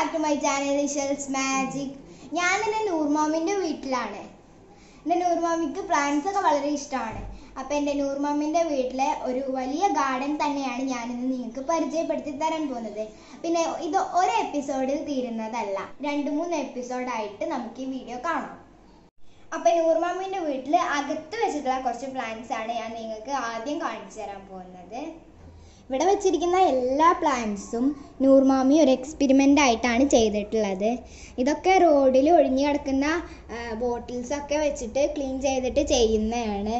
back to my channel Ishal's magic ഞാൻ എൻ്റെ നൂർമാമിൻ്റെ വീട്ടിലാണ് എൻ്റെ നൂർമാമിക്ക് പ്ലാന്റ്സ് ഒക്കെ വളരെ ഇഷ്ടമാണ് അപ്പോൾ എൻ്റെ നൂർമാമിൻ്റെ വീട്ടിലെ ഒരു വലിയ ഗാർഡൻ തന്നെയാണ് ഞാനിന്ന് നിങ്ങൾക്ക് പരിചയപ്പെടുത്തി തരാൻ പോകുന്നത് പിന്നെ ഇത് ഒരു എപ്പിസോഡിൽ തീരുന്നതല്ല രണ്ട് മൂന്ന് എപ്പിസോഡായിട്ട് നമുക്ക് ഈ വീഡിയോ കാണാം അപ്പോൾ നൂർമാമിൻ്റെ വീട്ടിൽ അകത്ത് വെച്ചിട്ടുള്ള കുറച്ച് പ്ലാന്റ്സ് ആണ് ഞാൻ നിങ്ങൾക്ക് ആദ്യം കാണിച്ചു തരാൻ പോകുന്നത് ഇവിടെ വെച്ചിരിക്കുന്ന എല്ലാ പ്ലാന്റ്സും നൂർമാമി ഒരു എക്സ്പെരിമെൻ്റ് ആയിട്ടാണ് ചെയ്തിട്ടുള്ളത് ഇതൊക്കെ റോഡിൽ ഒഴിഞ്ഞു കിടക്കുന്ന ബോട്ടിൽസ് ഒക്കെ വെച്ചിട്ട് ക്ലീൻ ചെയ്തിട്ട് ചെയ്യുന്നതാണ്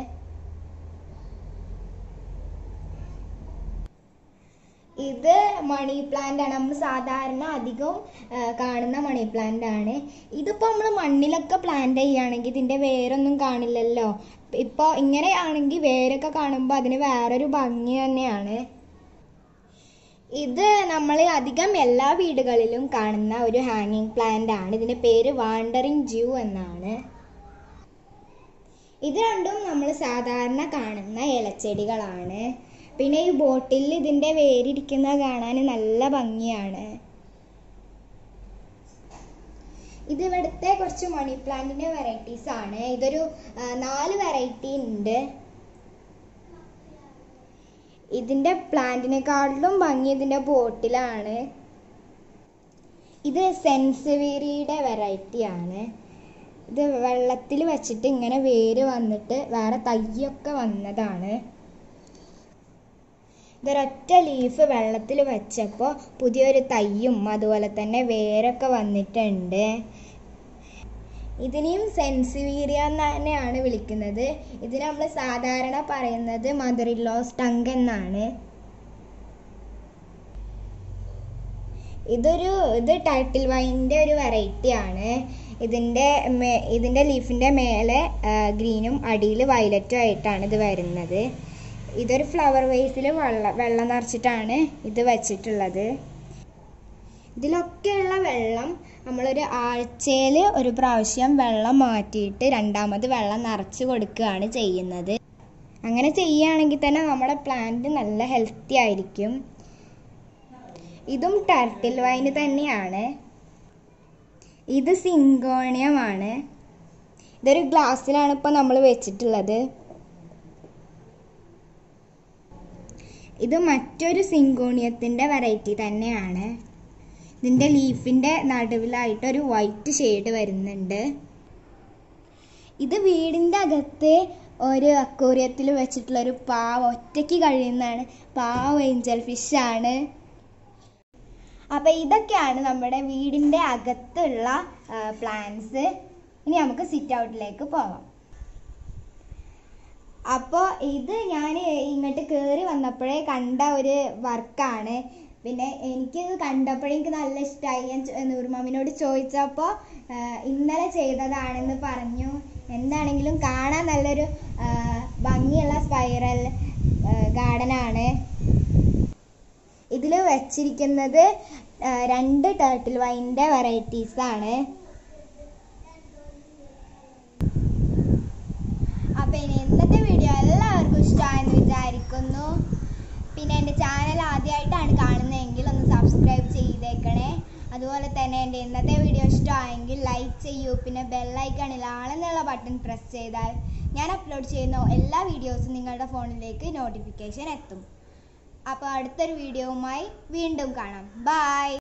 ഇത് മണി പ്ലാന്റ് ആണ് നമ്മൾ സാധാരണ അധികം ആ, കാണുന്ന മണി പ്ലാന്റ് ആണ് ഇതിപ്പോൾ നമ്മൾ മണ്ണിലൊക്കെ പ്ലാന്റ് ചെയ്യുകയാണെങ്കിൽ ഇതിൻ്റെ വേരൊന്നും കാണില്ലല്ലോ ഇപ്പോൾ ഇങ്ങനെയാണെങ്കിൽ വേരൊക്കെ കാണുമ്പോൾ അതിന് വേറൊരു ഭംഗി തന്നെയാണ് ഇത് നമ്മൾ അധികം എല്ലാ വീടുകളിലും കാണുന്ന ഒരു ഹാങ്ങിങ് പ്ലാന്റ് ആണ് ഇതിന്റെ പേര് വാണ്ടറിങ് ജ്യൂ എന്നാണ് ഇത് രണ്ടും നമ്മൾ സാധാരണ കാണുന്ന ഇലച്ചെടികളാണ് പിന്നെ ഈ ബോട്ടിൽ ഇതിന്റെ വേരിരിക്കുന്ന കാണാൻ നല്ല ഭംഗിയാണ് ഇത് ഇവിടുത്തെ കുറച്ച് മണി പ്ലാന്റിന്റെ വെറൈറ്റീസ് ആണ് ഇതൊരു ആ, നാല് വെറൈറ്റി ഉണ്ട് ഇതിന്റെ പ്ലാന്റിനെക്കാട്ടിലും ഭംഗി ഇതിന്റെ ബോട്ടിലാണ് ഇത് സെൻസിവേരിയുടെ വെറൈറ്റി ആണ് ഇത് വെള്ളത്തിൽ വെച്ചിട്ട് ഇങ്ങനെ വേര് വന്നിട്ട് വേറെ തയ്യൊക്കെ വന്നതാണ് ഇതൊരൊറ്റ ലീഫ് വെള്ളത്തിൽ വെച്ചപ്പോൾ പുതിയൊരു തയ്യും അതുപോലെ തന്നെ വേരൊക്കെ വന്നിട്ടുണ്ട് ഇതിനെയും സെൻസിവീരിയ എന്ന് തന്നെയാണ് വിളിക്കുന്നത് ഇതിന് നമ്മൾ സാധാരണ പറയുന്നത് മദർ ഇല്ലോസ് ടങ്ക് എന്നാണ് ഇതൊരു ഇത് ടൈറ്റിൽ വൈൻ്റെ ഒരു വെറൈറ്റി ആണ് ഇതിൻ്റെ മേ ഇതിൻ്റെ ലീഫിൻ്റെ മേലെ ഗ്രീനും അടിയിൽ വയലറ്റും ആയിട്ടാണ് ഇത് വരുന്നത് ഇതൊരു ഫ്ലവർ വേസിൽ വെള്ളം വെള്ളം നിറച്ചിട്ടാണ് ഇത് വെച്ചിട്ടുള്ളത് ഇതിലൊക്കെയുള്ള വെള്ളം നമ്മളൊരു ആഴ്ചയിൽ ഒരു പ്രാവശ്യം വെള്ളം മാറ്റിയിട്ട് രണ്ടാമത് വെള്ളം നിറച്ച് കൊടുക്കുകയാണ് ചെയ്യുന്നത് അങ്ങനെ ചെയ്യുകയാണെങ്കിൽ തന്നെ നമ്മുടെ പ്ലാന്റ് നല്ല ഹെൽത്തി ആയിരിക്കും ഇതും ടർട്ടിൽ വൈന് തന്നെയാണ് ഇത് സിങ്കോണിയമാണ് ഇതൊരു ഗ്ലാസ്സിലാണ് ഇപ്പോൾ നമ്മൾ വെച്ചിട്ടുള്ളത് ഇത് മറ്റൊരു സിങ്കോണിയത്തിൻ്റെ വെറൈറ്റി തന്നെയാണ് ഇതിൻ്റെ ലീഫിൻ്റെ നടുവിലായിട്ട് ഒരു വൈറ്റ് ഷെയ്ഡ് വരുന്നുണ്ട് ഇത് വീടിൻ്റെ അകത്ത് ഒരു അക്വേറിയത്തിൽ വെച്ചിട്ടുള്ള ഒരു പാവ ഒറ്റയ്ക്ക് കഴിയുന്നതാണ് പാവ ഏഞ്ചൽ ഫിഷാണ് അപ്പോൾ ഇതൊക്കെയാണ് നമ്മുടെ വീടിൻ്റെ അകത്തുള്ള പ്ലാന്റ്സ് ഇനി നമുക്ക് സിറ്റ് ഔട്ടിലേക്ക് പോവാം അപ്പോൾ ഇത് ഞാൻ ഇങ്ങോട്ട് കയറി വന്നപ്പോഴേ കണ്ട ഒരു വർക്കാണ് പിന്നെ എനിക്കിത് കണ്ടപ്പോഴേ എനിക്ക് നല്ല ഇഷ്ടമായി ഞാൻ ചോ- നൂർമാമിനോട് ചോദിച്ചപ്പോൾ ഇന്നലെ ചെയ്തതാണെന്ന് പറഞ്ഞു എന്താണെങ്കിലും കാണാൻ നല്ലൊരു ആ, ഭംഗിയുള്ള സ്പൈറൽ ഗാർഡനാണ് ഇതിൽ വെച്ചിരിക്കുന്നത് ആ, രണ്ട് ടേർട്ടിൽ വൈൻ്റെ വെറൈറ്റീസ് ആണ് അപ്പോൾ ഇനി ഇന്നത്തെ വീഡിയോ എല്ലാവർക്കും ഇഷ്ടമായെന്ന് വിചാരിക്കുന്നു പിന്നെ എൻ്റെ ചാനൽ ആദ്യമായിട്ടാണ് കാണുന്നതെങ്കിൽ ഒന്ന് സബ്സ്ക്രൈബ് ചെയ്തേക്കണേ അതുപോലെ തന്നെ എൻ്റെ ഇന്നത്തെ വീഡിയോ ഇഷ്ടമായെങ്കിൽ ലൈക്ക് ചെയ്യൂ പിന്നെ ബെല്ലൈക്കണിൽ ആളെന്നുള്ള ബട്ടൺ പ്രസ് ചെയ്താൽ ഞാൻ അപ്ലോഡ് ചെയ്യുന്ന എല്ലാ വീഡിയോസും നിങ്ങളുടെ ഫോണിലേക്ക് നോട്ടിഫിക്കേഷൻ എത്തും അപ്പോൾ അടുത്തൊരു വീഡിയോവുമായി വീണ്ടും കാണാം ബൈ